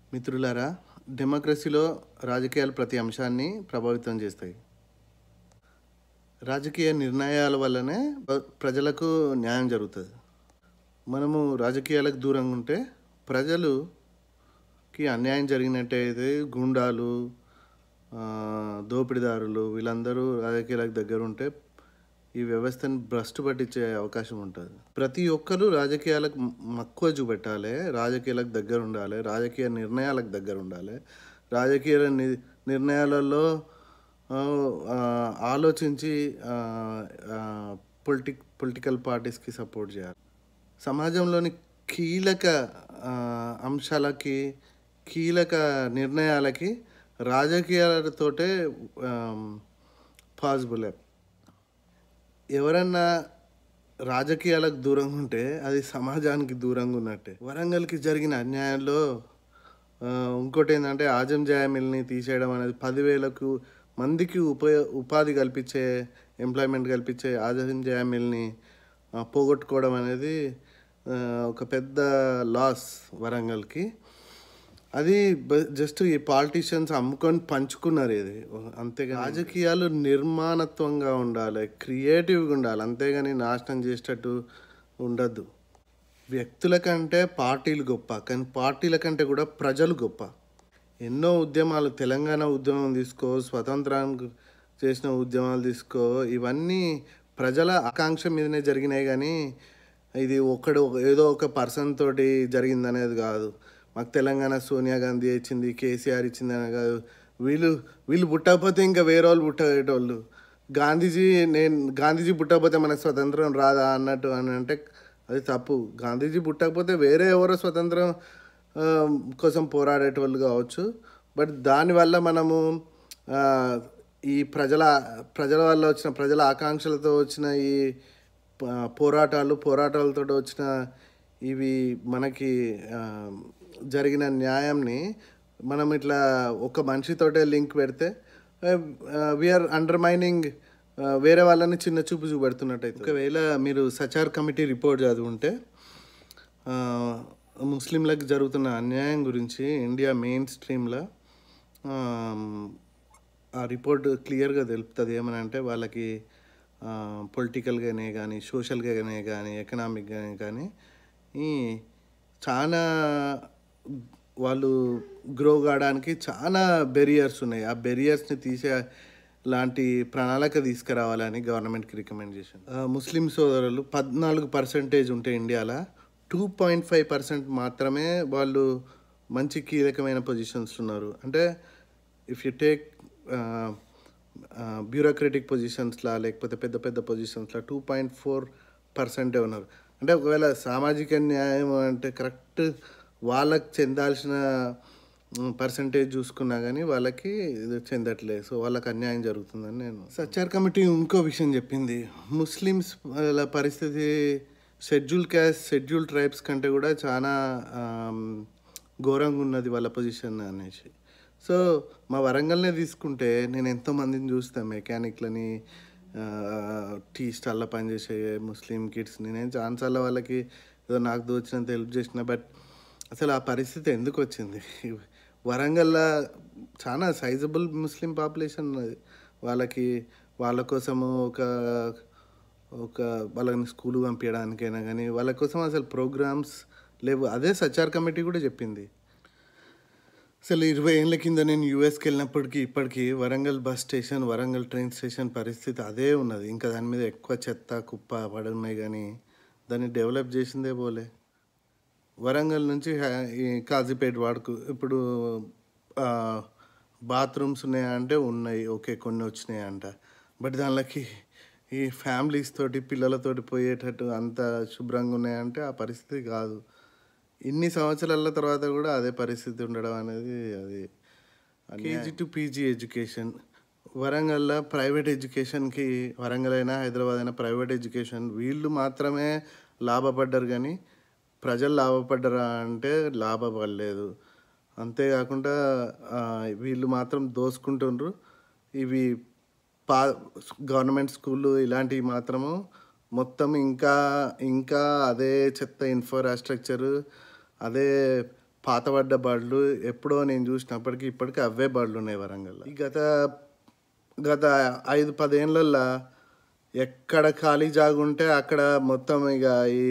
మిత్రులారా డెమోక్రసీలో రాజకీయాలు ప్రతి అంశాన్ని ప్రభావితం చేస్తాయి రాజకీయ నిర్ణయాల వల్లనే ప్ర- ప్రజలకు న్యాయం జరుగుతుంది మనము రాజకీయాలకు దూరంగా ఉంటే ప్రజలుకి అన్యాయం జరిగినట్టయితే గుండాలు ఆ, దోపిడీదారులు వీళ్ళందరూ రాజకీయాలకు దగ్గర ఉంటే ఈ వ్యవస్థను భ్రష్టు పట్టించే అవకాశం ఉంటుంది ప్రతి ఒక్కరూ రాజకీయాలకు మ- మక్కువ చూపెట్టాలి రాజకీయాలకు దగ్గర ఉండాలి రాజకీయ నిర్ణయాలకు దగ్గర ఉండాలి రాజకీయ ని- నిర్ణయాలలో ఆ, ఆ, ఆలోచించి పొలిటిక్ పొలిటికల్ పార్టీస్కి సపోర్ట్ చేయాలి సమాజంలోని కీలక ఆ, అంశాలకి కీలక నిర్ణయాలకి రాజకీయాలతోటే పాసిబుల్ ఎవరన్నా రాజకీయాలకు దూరంగా ఉంటే అది సమాజానికి దూరంగా ఉన్నట్టే వరంగల్కి జరిగిన అన్యాయంలో ఆ, ఇంకోటి ఏంటంటే ఆజం జామిల్ని తీసేయడం అనేది పదివేలకు మందికి ఉపయో ఉపాధి కల్పించే ఎంప్లాయ్మెంట్ కల్పించే ఆజం జామిల్ని ఆ, పోగొట్టుకోవడం అనేది ఆ, ఒక పెద్ద లాస్ వరంగల్కి అది జస్ట్ ఈ పాలిటీషియన్స్ అమ్ముకొని పంచుకున్నారు ఇది అంతేగా రాజకీయాలు నిర్మాణత్వంగా ఉండాలి క్రియేటివ్గా ఉండాలి అంతేగాని నాశనం చేసేటట్టు ఉండద్దు వ్యక్తుల కంటే పార్టీలు గొప్ప కానీ పార్టీల కంటే కూడా ప్రజలు గొప్ప ఎన్నో ఉద్యమాలు తెలంగాణ ఉద్యమం తీసుకో స్వతంత్రానికి చేసిన ఉద్యమాలు తీసుకో ఇవన్నీ ప్రజల ఆకాంక్ష మీదనే జరిగినాయి కానీ ఇది ఒక్కడు ఏదో ఒక పర్సన్ తోటి జరిగిందనేది కాదు మాకు తెలంగాణ సోనియా గాంధీ ఇచ్చింది కేసీఆర్ ఇచ్చింది అని కాదు వీళ్ళు వీళ్ళు పుట్టకపోతే ఇంకా వేరే వాళ్ళు పుట్టేటోళ్ళు గాంధీజీ నేను గాంధీజీ పుట్టకపోతే మనకు స్వతంత్రం రాదా అన్నట్టు అని అంటే అది తప్పు గాంధీజీ పుట్టకపోతే వేరే ఎవరో స్వతంత్రం ఆ, కోసం పోరాడేటోళ్ళు కావచ్చు బట్ దానివల్ల మనము ఆ, ఈ ప్రజల ప్రజల వల్ల వచ్చిన ప్రజల ఆకాంక్షలతో వచ్చిన ఈ ప- పోరాటాలు పోరాటాలతో వచ్చిన ఇవి మనకి ఆ, జరిగిన న్యాయంని మనం ఇట్లా ఒక మనిషితోటే లింక్ పెడితే వీఆర్ అండర్మైనింగ్ వేరే వాళ్ళని చిన్న చూపు చూపెడుతున్నట్టయితే ఒకవేళ మీరు సచార్ కమిటీ రిపోర్ట్ చదువుంటే ఆ, ముస్లింలకు జరుగుతున్న అన్యాయం గురించి ఇండియా మెయిన్ స్ట్రీమ్లో ఆ రిపోర్ట్ క్లియర్గా తెలుపుతుంది ఏమని అంటే వాళ్ళకి పొలిటికల్గానే కానీ సోషల్గానే కానీ ఎకనామిక్గానే కానీ ఈ చాలా వాళ్ళు గ్రో కావడానికి చాలా బెరియర్స్ ఉన్నాయి ఆ బెరియర్స్ని తీసే లాంటి ప్రణాళిక తీసుకురావాలని గవర్నమెంట్కి రికమెండ్ చేశాను ఆ, ముస్లిం సోదరులు పద్నాలుగు పర్సెంటేజ్ ఉంటే ఇండియాలో టూ పాయింట్ ఫైవ్ పర్సెంట్ మాత్రమే వాళ్ళు మంచి కీలకమైన పొజిషన్స్ ఉన్నారు అంటే ఇఫ్ యు టేక్ బ్యూరోక్రటిక్ పొజిషన్స్లా లేకపోతే పెద్ద పెద్ద పొజిషన్స్లో టూ పాయింట్ ఫోర్ పర్సెంటే ఉన్నారు అంటే ఒకవేళ సామాజిక న్యాయం అంటే కరెక్ట్ వాళ్ళకి చెందాల్సిన పర్సంటేజ్ చూసుకున్నా కానీ వాళ్ళకి ఇది చెందట్లేదు సో వాళ్ళకి అన్యాయం జరుగుతుందని నేను సచార్ కమిటీ ఇంకో విషయం చెప్పింది ముస్లిమ్స్ వాళ్ళ పరిస్థితి షెడ్యూల్ క్యాస్ట్ షెడ్యూల్ ట్రైబ్స్ కంటే కూడా చాలా ఆమ్, ఘోరంగా ఉన్నది వాళ్ళ పొజిషన్ అనేసి సో మా వరంగల్నే తీసుకుంటే నేను ఎంతో మందిని చూస్తాను మెకానిక్లని ఆ, టీ స్టాల్లో పనిచేసే ముస్లిం కిడ్స్ని నేను చాలాసార్లు వాళ్ళకి ఏదో నాకు దోచినంత హెల్ప్ చేసిన బట్ అసలు ఆ పరిస్థితి ఎందుకు వచ్చింది వరంగల్లో చాలా సైజబుల్ ముస్లిం పాపులేషన్ ఉన్నది వాళ్ళకి వాళ్ళ కోసము ఒక ఒక వాళ్ళని స్కూల్ పంపించడానికైనా కానీ వాళ్ళ కోసం అసలు ప్రోగ్రామ్స్ లేవు అదే సచార్ కమిటీ కూడా చెప్పింది అసలు ఇరవై ఏళ్ళ కింద నేను యూఎస్కి వెళ్ళినప్పటికీ ఇప్పటికీ Warangal bus station Warangal train station పరిస్థితి అదే ఉన్నది ఇంకా దాని మీద ఎక్కువ చెత్త కుప్ప పడి ఉన్నాయి కానీ దాన్ని డెవలప్ చేసిందే పోలే వరంగల్ నుంచి హ్యా- ఈ కాజీపేట వాడుకు ఇప్పుడు బాత్రూమ్స్ ఉన్నాయా అంటే ఉన్నాయి ఓకే కొన్ని వచ్చినాయి అంట బట్ దానిలోకి ఈ ఫ్యామిలీస్ తోటి పిల్లలతోటి పోయేటట్టు అంత శుభ్రంగా ఉన్నాయంటే ఆ పరిస్థితి కాదు ఇన్ని సంవత్సరాల తర్వాత కూడా అదే పరిస్థితి ఉండడం అనేది అది కేజీ టు పీజీ ఎడ్యుకేషన్ వరంగల్లో ప్రైవేట్ ఎడ్యుకేషన్కి వరంగల్ అయినా హైదరాబాద్ అయినా ప్రైవేట్ ఎడ్యుకేషన్ వీళ్ళు మాత్రమే లాభపడ్డారు కానీ ప్రజలు లాభపడ్డారా అంటే లాభపడలేదు అంతేకాకుండా ఆ, వీళ్ళు మాత్రం దోసుకుంటుండ్రు ఇవి పా గవర్నమెంట్ స్కూళ్ళు ఇలాంటివి మాత్రము మొత్తం ఇంకా ఇంకా అదే చెత్త ఇన్ఫ్రాస్ట్రక్చర్ అదే పాతబడ్డ బళ్ళు ఎప్పుడో నేను చూసినప్పటికీ ఇప్పటికీ అవే బళ్ళు ఉన్నాయి వరంగల్లో ఈ గత గత ఐదు పదేళ్ళల్లో ఎక్కడ ఖాళీ జాగా ఉంటే అక్కడ మొత్తం ఇక ఈ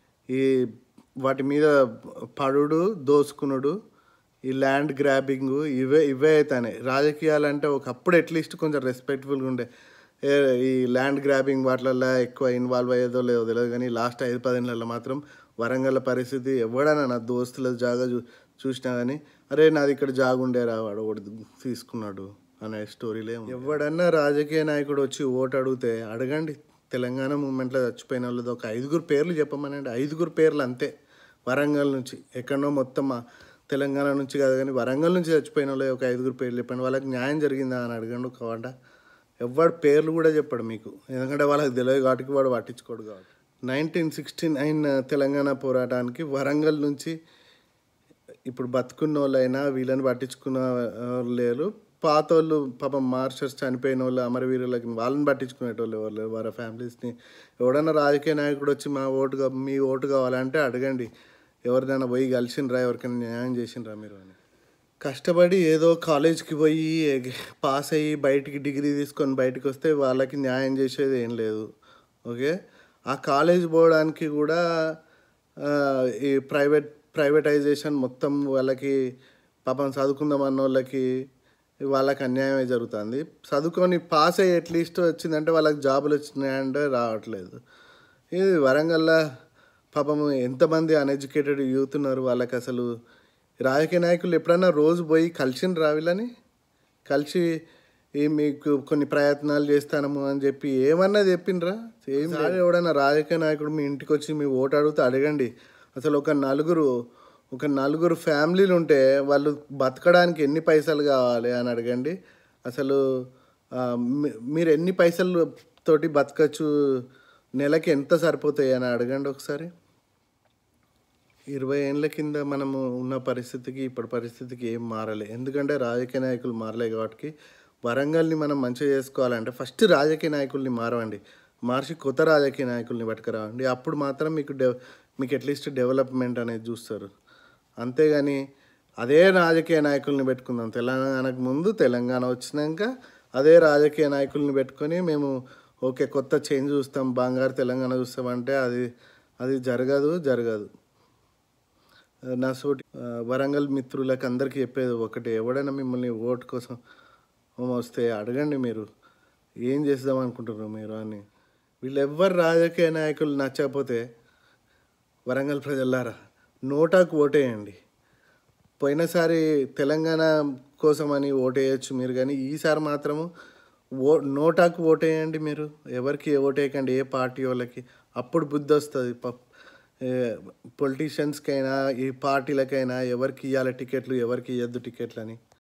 ఈ వాటి మీద పడుడు దోసుకునుడు ఈ ల్యాండ్ గ్రాబింగ్ ఇవే ఇవే అవుతాయి రాజకీయాలు అంటే ఒకప్పుడు అట్లీస్ట్ కొంచెం రెస్పెక్ట్ఫుల్గా ఉండే ఏ ఈ ల్యాండ్ గ్రాబింగ్ వాటిలల్లో ఎక్కువ ఇన్వాల్వ్ అయ్యేదో లేదో తెలియదు కానీ లాస్ట్ ఐదు పదేళ్ళలో మాత్రం వరంగల్ పరిస్థితి ఎవడైనా నా దోస్తుల జాగా చూ చూసినా కానీ అరే నాది ఇక్కడ జాగా ఉండేరా వాడు ఒకటి తీసుకున్నాడు అనే స్టోరీలే ఉన్నాయి. ఎవడన్నా రాజకీయ నాయకుడు వచ్చి ఓటు అడిగితే అడగండి తెలంగాణ మూమెంట్లో చచ్చిపోయిన వాళ్ళది ఒక ఐదుగురు పేర్లు చెప్పమనండి ఐదుగురు పేర్లు అంతే వరంగల్ నుంచి ఎక్కడో మొత్తం మా తెలంగాణ నుంచి కాదు కానీ వరంగల్ నుంచి చచ్చిపోయిన వాళ్ళు ఒక ఐదుగురు పేర్లు చెప్పండి వాళ్ళకి న్యాయం జరిగిందా అని అడగండి కావంట ఎవడు పేర్లు కూడా చెప్పాడు మీకు ఎందుకంటే వాళ్ళకి తెలియదు కాబట్టి వాడు పట్టించుకోడు కాబట్టి నైన్టీన్ సిక్స్టీ నైన్ తెలంగాణ పోరాటానికి వరంగల్ నుంచి ఇప్పుడు బతుకున్న వాళ్ళైనా వీళ్ళని పట్టించుకున్న వాళ్ళు లేరు పాత వాళ్ళు పాపం మార్చర్స్ చనిపోయిన వాళ్ళు అమరవీరులకి వాళ్ళని పట్టించుకునేటోళ్ళు ఎవరు లేరు వారి ఫ్యామిలీస్ని ఎవడన్నా రాజకీయ నాయకుడు వచ్చి మా ఓటు కా- మీ ఓటు కావాలంటే అడగండి ఎవరినైనా పోయి కలిసిండ్రా ఎవరికైనా న్యాయం చేసిండ్రా మీరు అని కష్టపడి ఏదో కాలేజ్కి పోయి ఎగ్- పాస్ అయ్యి బయటికి డిగ్రీ తీసుకొని బయటికి వస్తే వాళ్ళకి న్యాయం చేసేది ఏం లేదు ఓకే ఆ కాలేజ్ పోవడానికి కూడా ఆ, ఈ ప్రైవేట్ ప్రైవేటైజేషన్ మొత్తం వాళ్ళకి పాపం చదువుకుందాం అన్న వాళ్ళకి వాళ్ళకి అన్యాయమే జరుగుతుంది చదువుకొని పాస్ అయ్యి అట్లీస్ట్ వచ్చిందంటే వాళ్ళకి జాబులు వచ్చినాయంటే రావట్లేదు ఇది వరంగల్లో పాపం ఎంతమంది అన్ఎడ్యుకేటెడ్ యూత్ ఉన్నారు వాళ్ళకి అసలు రాజకీయ నాయకులు ఎప్పుడన్నా రోజు పోయి కలిసిండ్రా వీళ్ళని కలిసి ఈ మీకు కొన్ని ప్రయత్నాలు చేస్తాము అని చెప్పి ఏమన్నా చెప్పిండ్రా ఏం లేదు. ఎవడన్నా రాజకీయ నాయకుడు మీ ఇంటికి వచ్చి మీ ఓటు అడిగితే అడగండి అసలు ఒక నలుగురు ఒక నలుగురు ఫ్యామిలీలు ఉంటే వాళ్ళు బతకడానికి ఎన్ని పైసలు కావాలి అని అడగండి అసలు ఆ, మీ- మీరు ఎన్ని పైసలు తోటి బతకచ్చు నెలకి ఎంత సరిపోతాయి అని అడగండి ఒకసారి ఇరవై ఏళ్ళ కింద మనము ఉన్న పరిస్థితికి ఇప్పటి పరిస్థితికి ఏం మారలే ఎందుకంటే రాజకీయ నాయకులు మారలే కాబట్టి వరంగల్ని మనం మంచిగా చేసుకోవాలంటే ఫస్ట్ రాజకీయ నాయకుల్ని మారవండి మార్చి కొత్త రాజకీయ నాయకుల్ని పట్టుకురావండి అప్పుడు మాత్రం మీకు డెవ మీకు అట్లీస్ట్ డెవలప్మెంట్ అనేది చూస్తారు అంతేగాని అదే రాజకీయ నాయకుల్ని పెట్టుకుందాం తెలంగాణకు ముందు తెలంగాణ వచ్చినాక అదే రాజకీయ నాయకుల్ని పెట్టుకొని మేము ఓకే కొత్త చేంజ్ చూస్తాం బంగారు తెలంగాణ చూస్తామంటే అది అది జరగదు జరగదు నా సోటి ఆ, వరంగల్ మిత్రులకు అందరికీ చెప్పేది ఒకటే ఎవడైనా మిమ్మల్ని ఓటు కోసం వస్తే అడగండి మీరు ఏం చేద్దాం అనుకుంటున్నారు మీరు అని వీళ్ళు ఎవ్వరు రాజకీయ నాయకులు నచ్చకపోతే వరంగల్ ప్రజలారా నోటాకు ఓటేయండి పోయినసారి తెలంగాణ కోసమని ఓటేయచ్చు మీరు కానీ ఈసారి మాత్రము ఓ నోటాకు ఓటేయండి మీరు ఎవరికి ఓటేయకండి ఏ పార్టీ వాళ్ళకి అప్పుడు బుద్ధి వస్తుంది పొలిటీషియన్స్కైనా ఈ పార్టీలకైనా ఎవరికి ఇవ్వాలి టికెట్లు ఎవరికి ఇవ్వద్దు టికెట్లు అని